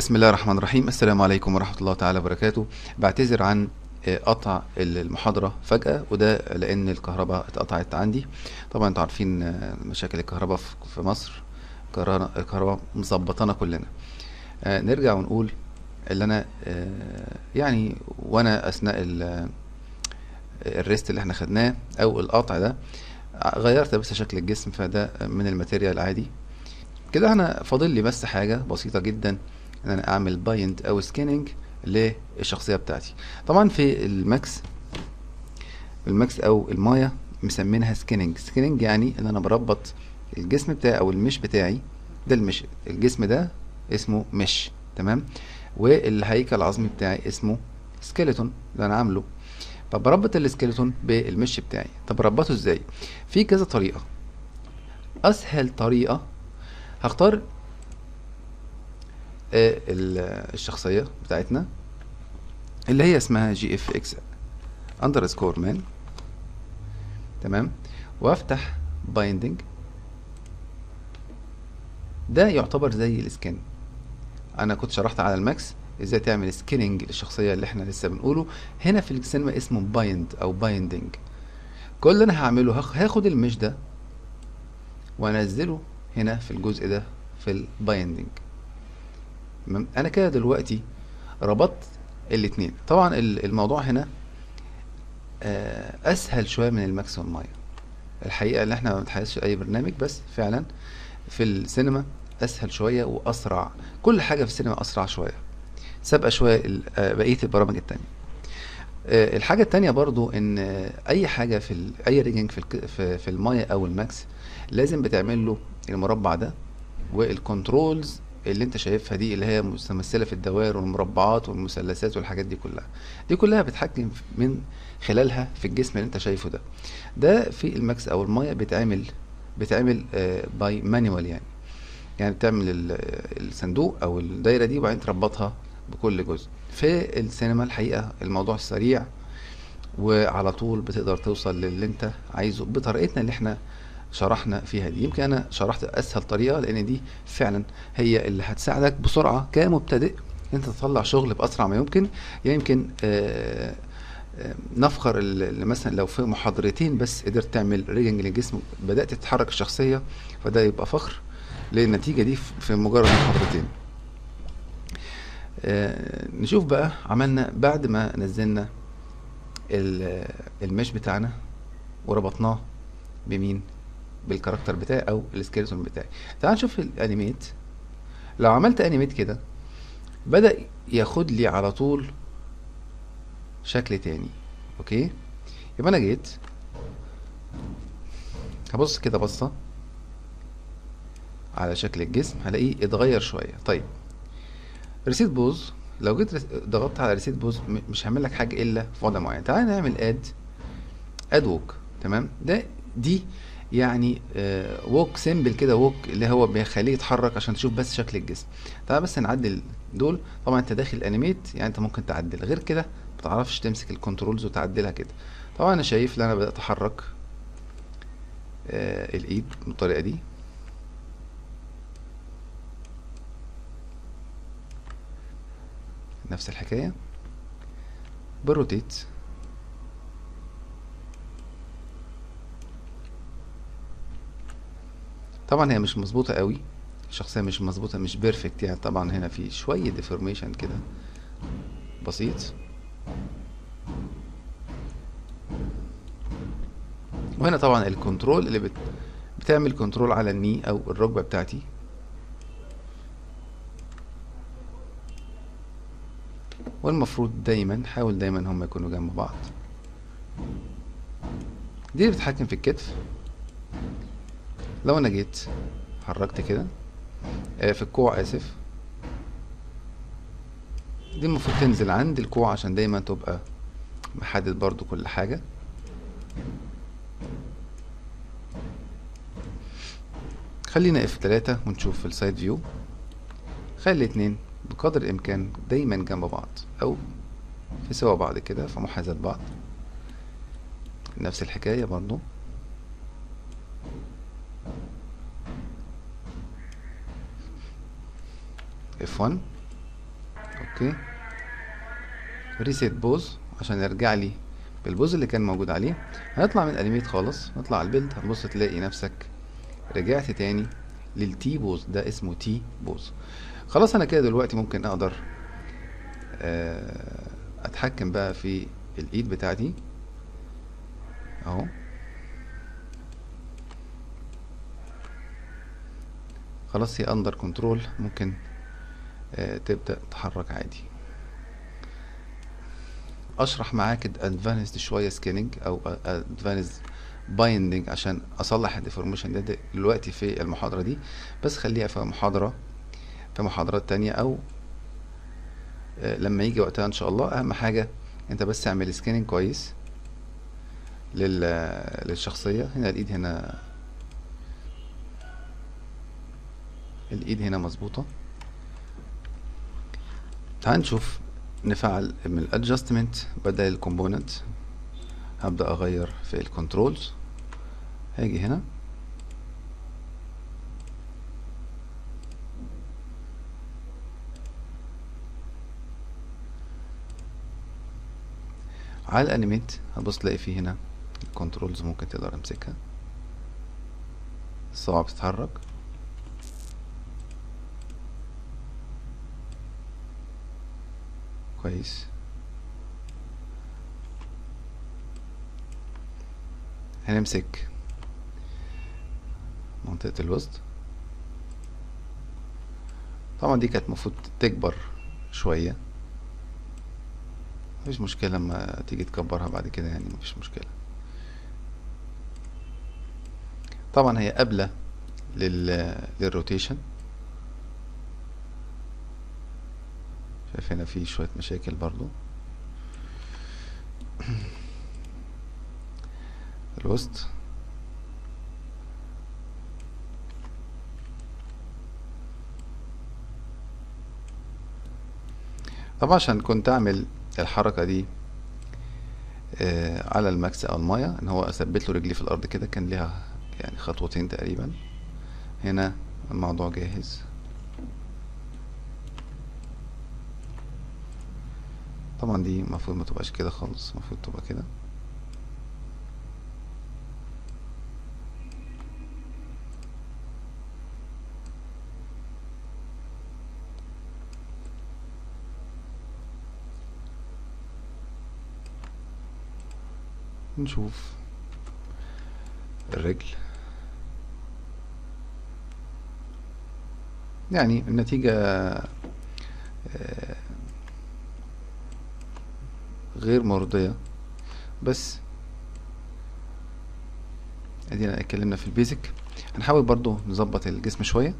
بسم الله الرحمن الرحيم السلام عليكم ورحمة الله تعالى وبركاته بعتذر عن آه، قطع المحاضرة فجأة وده لأن الكهرباء اتقطعت عندي طبعا انتوا عارفين آه، مشاكل الكهرباء في في مصر الكهرباء الكهرباء مظبطانا كلنا آه، نرجع ونقول اللي أنا آه، يعني وأنا أثناء ال- الريست اللي احنا خدناه أو القطع ده غيرت بس شكل الجسم فده من الماتيريال عادي كده انا فاضل لي بس حاجه بسيطه جدا ان انا اعمل بايند او سكيننج للشخصيه بتاعتي طبعا في الماكس الماكس او المايا مسمينها سكيننج سكيننج يعني ان انا بربط الجسم بتاعي او المش بتاعي ده المش الجسم ده اسمه مش تمام والهيكل العظمي بتاعي اسمه سكيلتون اللي انا عامله فبربط السكيلتون بالمش بتاعي طب بربطه ازاي في كذا طريقه اسهل طريقه هختار آه، ال- الشخصية بتاعتنا اللي هي اسمها جي اف اكس اندرسكور مان تمام وافتح بايندنج ده يعتبر زي السكن انا كنت شرحت على الماكس ازاي تعمل سكيننج للشخصية اللي احنا لسه بنقوله هنا في السينما اسمه بايند او بايندنج كل اللي انا هعمله هاخ- هاخد المش ده وانزله هنا في الجزء ده في البايندنج تمام انا كده دلوقتي ربطت الاتنين طبعا ال- الموضوع هنا آه، اسهل شويه من الماكس والمايا الحقيقه ان احنا ما بنتحدثش اي برنامج بس فعلا في السينما اسهل شويه واسرع كل حاجه في السينما اسرع شويه سابقه شويه ال- آه، بقيه البرامج التانية آه، الحاجة التانية برضو ان آه، اي حاجة في ال... اي ريجنج في الك... في, في المايا او الماكس لازم بتعمل له المربع ده والكنترولز اللي انت شايفها دي اللي هي متمثلة في الدوائر والمربعات والمثلثات والحاجات دي كلها دي كلها بتحكم في- من خلالها في الجسم اللي انت شايفه ده ده في الماكس او المايا بيتعمل بيتعمل باي مانيوال يعني يعني بتعمل ال- الصندوق او الدايره دي وبعدين تربطها بكل جزء في السينما الحقيقه الموضوع سريع وعلى طول بتقدر توصل للي انت عايزه بطريقتنا اللي احنا شرحنا فيها دي يمكن انا شرحت اسهل طريقه لان دي فعلا هي اللي هتساعدك بسرعه كمبتدئ انت تطلع شغل باسرع ما يمكن يعني يمكن آه، آه، نفخر ال- اللي مثلا لو في محاضرتين بس قدرت تعمل ريجنج للجسم بدات تتحرك الشخصيه فده يبقى فخر للنتيجه دي في في مجرد محاضرتين آه، نشوف بقى عملنا بعد ما نزلنا ال- المش بتاعنا وربطناه بمين بالكاركتر بتاعي او السكيلتون بتاعي تعال نشوف الانيميت لو عملت انيميت كده بدأ ياخد لي على طول شكل تاني اوكي يبقى انا جيت هبص كده بصة على شكل الجسم هلاقيه اتغير شوية طيب ريسيت بوز لو جيت رس- ضغطت على ريسيت بوز م- مش هعمل لك حاجة الا في وضع معين تعال نعمل اد اد ووك تمام ده دي يعني ووك سيمبل كده ووك اللي هو بيخليه يتحرك عشان تشوف بس شكل الجسم تعال بس نعدل دول طبعا انت داخل انيميت يعني انت ممكن تعدل غير كده ما تعرفش تمسك الكنترولز وتعدلها كده طبعا انا شايف ان انا بدات احرك آه الايد بالطريقه دي نفس الحكايه بالروتيت طبعا هي مش مظبوطه قوي الشخصيه مش مظبوطه مش بيرفكت يعني طبعا هنا في شويه ديفورميشن كده بسيط وهنا طبعا الكنترول اللي بت... بتعمل كنترول على الني او الركبه بتاعتي والمفروض دايما حاول دايما هم يكونوا جنب بعض دي اللي بتتحكم في الكتف لو انا جيت حركت كده آه، في الكوع اسف دي المفروض تنزل عند الكوع عشان دايما تبقى محدد برضو كل حاجة خلينا اف 3 ونشوف في السايد فيو خلي الاتنين بقدر الامكان دايما جنب بعض او في سوا بعض كده في محاذاة بعض نفس الحكاية برضو F1 اوكي ريسيت بوز عشان يرجع لي بالبوز اللي كان موجود عليه هنطلع من انيميت خالص نطلع على البيلد هتبص تلاقي نفسك رجعت تاني للتي بوز ده اسمه تي بوز خلاص انا كده دلوقتي ممكن اقدر آه، اتحكم بقى في الايد بتاعتي اهو خلاص هي اندر كنترول ممكن آه، تبدأ تتحرك عادي اشرح معاك ادفانسد شويه سكيننج او ادفانسد بايندنج عشان اصلح الديفورميشن ده دلوقتي في المحاضره دي بس خليها في محاضره في محاضرات تانية او آه، لما يجي وقتها ان شاء الله اهم حاجه انت بس اعمل سكيننج كويس لل للشخصيه هنا الايد هنا الايد هنا مظبوطه تعال نشوف نفعل من الادجستمنت بدل الكومبوننت هبدأ اغير في الكنترولز هاجي هنا على الانيميت هتبص تلاقي فيه هنا الكنترولز ممكن تقدر امسكها الصوابع بتتحرك كويس هنمسك منطقة الوسط طبعا دي كانت المفروض تكبر شوية مفيش مشكلة لما تيجي تكبرها بعد كده يعني مفيش مشكلة طبعا هي قابلة لل للروتيشن شايف هنا في شوية مشاكل برضو الوسط طبعا عشان كنت اعمل الحركة دي آه على الماكس او المايا ان هو اثبت له رجلي في الارض كده كان ليها يعني خطوتين تقريبا هنا الموضوع جاهز طبعا دي المفروض ما تبقاش كده خالص المفروض تبقى كده نشوف الرجل يعني النتيجة آه، غير مرضية بس ادينا اتكلمنا في البيزك هنحاول برضو نظبط الجسم شوية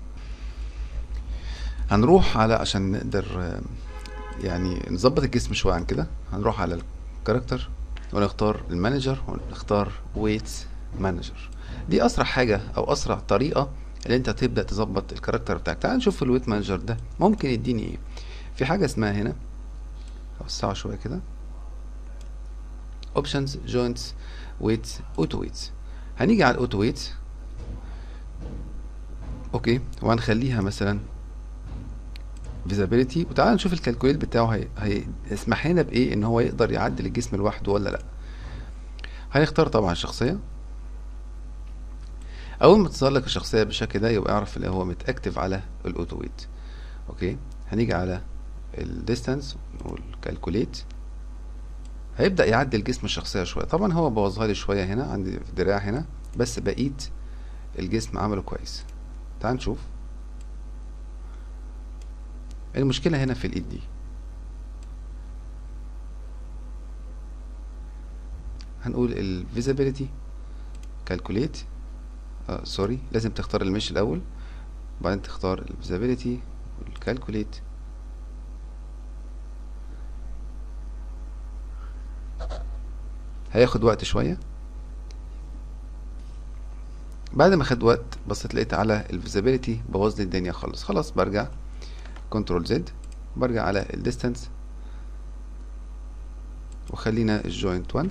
هنروح على عشان نقدر آه، يعني نظبط الجسم شوية عن كده هنروح على الكاركتر ونختار المانجر ونختار ويتس مانجر دي اسرع حاجة او اسرع طريقة اللي انت تبدأ تظبط الكاركتر بتاعك تعال نشوف الويت مانجر ده ممكن يديني ايه في حاجة اسمها هنا اوسعه شوية كده اوبشنز جوينتس ويتس اوتو ويتس هنيجي على الاوتو ويتس اوكي وهنخليها مثلا فيزابيليتي وتعالى نشوف الكالكوليت بتاعه هي... هيسمح لنا بايه ان هو يقدر يعدل الجسم لوحده ولا لا هنختار طبعا الشخصيه اول ما تظهر لك الشخصيه بالشكل ده يبقى اعرف اللي هو متاكتف على الاوتو ويت اوكي هنيجي على الديستانس نقول كالكوليت هيبدا يعدل جسم الشخصيه شويه طبعا هو بوظها لي شويه هنا عندي في الدراع هنا بس بقيت الجسم عمله كويس تعال نشوف المشكلة هنا في الإيد دي هنقول ال visibility calculate آه سوري لازم تختار المش الأول وبعدين تختار ال visibility وال calculate هياخد وقت شوية بعد ما خد وقت بصيت لقيت على ال visibility بوظ لي الدنيا خالص خلاص برجع كنترول زد برجع على الديستانس وخلينا الجوينت 1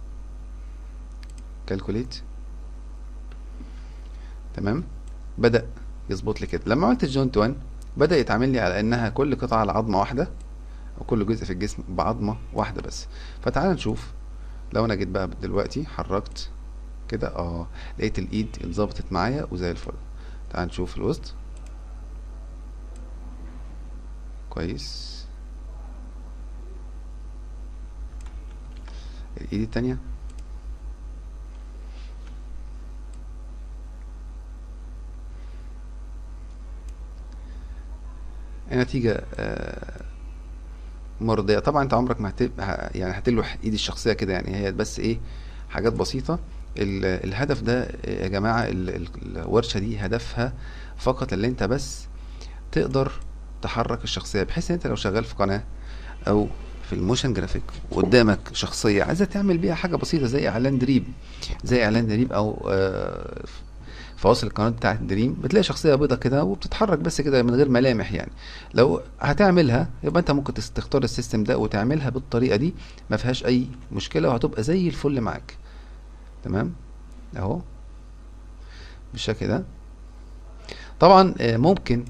كالكوليت تمام بدأ يظبط لي كده لما عملت الجوينت 1 بدأ يتعامل لي على انها كل قطعة على عظمة واحدة وكل جزء في الجسم بعظمة واحدة بس فتعال نشوف لو انا جيت بقى دلوقتي حركت كده اه لقيت الايد اتظبطت معايا وزي الفل تعال نشوف الوسط كويس الايد التانية النتيجة آه، مرضية طبعا انت عمرك ما هت... ه- يعني هتلوح ايد الشخصية كده يعني هي بس ايه حاجات بسيطة ال... الهدف ده يا جماعة ال... ال- الورشة دي هدفها فقط اللي انت بس تقدر تحرك الشخصية بحيث ان انت لو شغال في قناة او في الموشن جرافيك وقدامك شخصية عايزة تعمل بيها حاجة بسيطة زي اعلان دريم زي اعلان دريم او آه، فواصل القناة بتاعت دريم بتلاقي شخصية بيضة كده وبتتحرك بس كده من غير ملامح يعني لو هتعملها يبقى انت ممكن تس- تختار السيستم ده وتعملها بالطريقة دي ما فيهاش اي مشكلة وهتبقى زي الفل معاك تمام اهو بالشكل ده طبعا آه، ممكن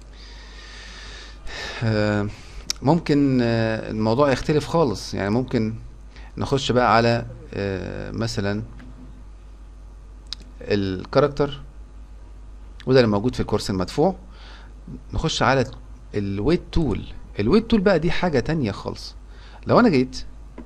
آه، ممكن آه، الموضوع يختلف خالص يعني ممكن نخش بقى على آه، مثلا الكاركتر وده اللي موجود في الكورس المدفوع نخش على الويت تول الويت تول بقى دي حاجة تانية خالص لو انا جيت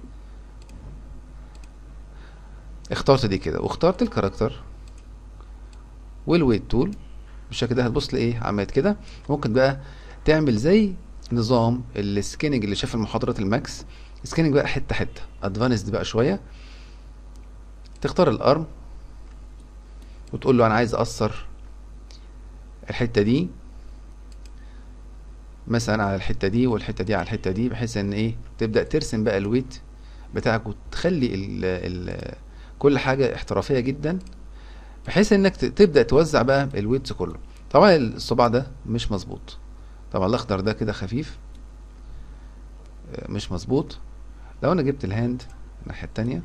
اخترت دي كده واخترت الكاركتر والويت تول بالشكل ده هتبص لايه عملت كده ممكن بقى تعمل زي نظام السكيننج اللي شاف المحاضرات الماكس سكيننج بقى حته حته ادفانسد بقى شويه تختار الارم وتقول له انا عايز اقصر الحته دي مثلا على الحته دي والحته دي على الحته دي بحيث ان ايه تبدا ترسم بقى الويت بتاعك وتخلي ال ال كل حاجه احترافيه جدا بحيث انك ت- تبدا توزع بقى الويتس كله طبعا الصباع ده مش مظبوط طبعا الاخضر ده كده خفيف آه، مش مظبوط لو انا جبت الهاند الناحيه التانية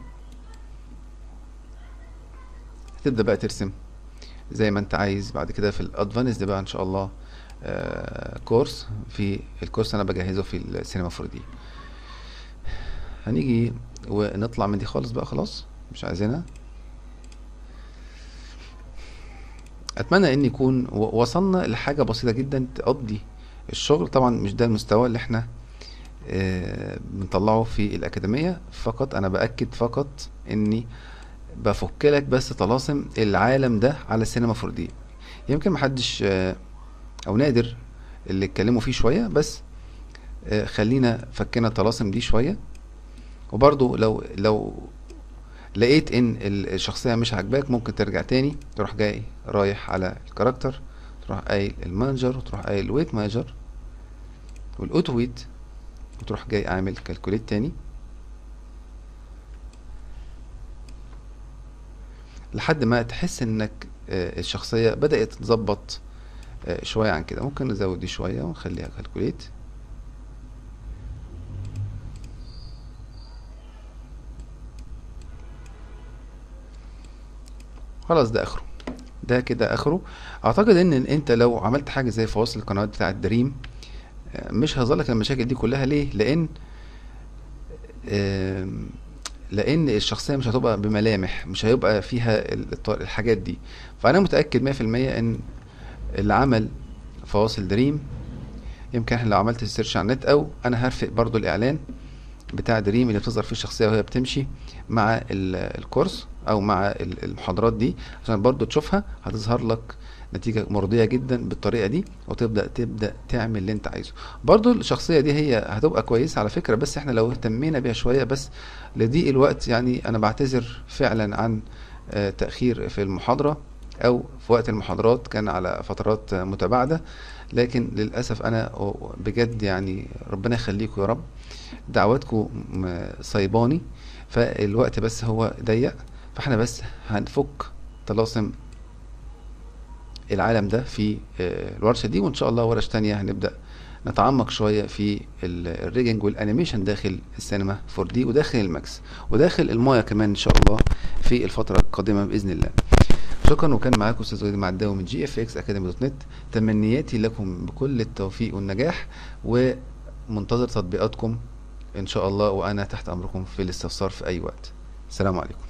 هتبدا بقى ترسم زي ما انت عايز بعد كده في الادفانس ده بقى ان شاء الله آه كورس في الكورس انا بجهزه في السينما 4 دي هنيجي ونطلع من دي خالص بقى خلاص مش عايزينها اتمنى ان يكون و- وصلنا لحاجه بسيطه جدا تقضي الشغل طبعا مش ده المستوى اللي احنا آه، بنطلعه في الاكاديميه فقط انا باكد فقط اني بفك لك بس طلاسم العالم ده على السينما 4 دي يمكن محدش آه، او نادر اللي اتكلموا فيه شويه بس آه، خلينا فكنا الطلاسم دي شويه وبرضو لو لو لقيت ان ال- الشخصيه مش عاجباك ممكن ترجع تاني تروح جاي رايح على الكاركتر تروح قايل المانجر وتروح قايل الويت مانجر والاوتو ويت وتروح جاي عامل كالكوليت تاني لحد ما تحس انك آه، الشخصيه بدات تظبط آه، شويه عن كده ممكن نزود دي شويه ونخليها كالكوليت خلاص ده اخره ده كده اخره اعتقد ان انت لو عملت حاجه زي فواصل القنوات بتاعه دريم آه، مش هيظلك المشاكل دي كلها ليه لان آم، لان الشخصيه مش هتبقى بملامح مش هيبقى فيها ال- الط- الحاجات دي فانا متاكد 100% ان اللي عمل فواصل دريم يمكن احنا لو عملت سيرش على النت او انا هرفق برضو الاعلان بتاع دريم اللي بتظهر فيه الشخصيه وهي بتمشي مع ال- الكورس او مع ال- المحاضرات دي عشان برضو تشوفها هتظهر لك نتيجة مرضية جدا بالطريقة دي وتبدأ تبدأ تعمل اللي انت عايزه برضو الشخصية دي هي هتبقى كويسة على فكرة بس احنا لو اهتمينا بيها شوية بس لضيق الوقت يعني انا بعتذر فعلا عن آه، تأخير في المحاضرة او في وقت المحاضرات كان على فترات آه، متباعدة لكن للأسف انا بجد يعني ربنا يخليكم يا رب دعواتكم م- صيباني فالوقت بس هو ضيق فاحنا بس هنفك طلاسم العالم ده في آه، الورشة دي وإن شاء الله ورش تانية هنبدأ نتعمق شوية في ال- الريجنج والانيميشن داخل السينما 4 دي وداخل الماكس وداخل المايا كمان إن شاء الله في الفترة القادمة بإذن الله شكرا وكان معاكم أستاذ وليد معداوي من جي اف اكس اكاديمي دوت نت تمنياتي لكم بكل التوفيق والنجاح منتظر تطبيقاتكم ان شاء الله وانا تحت امركم في الاستفسار في اي وقت السلام عليكم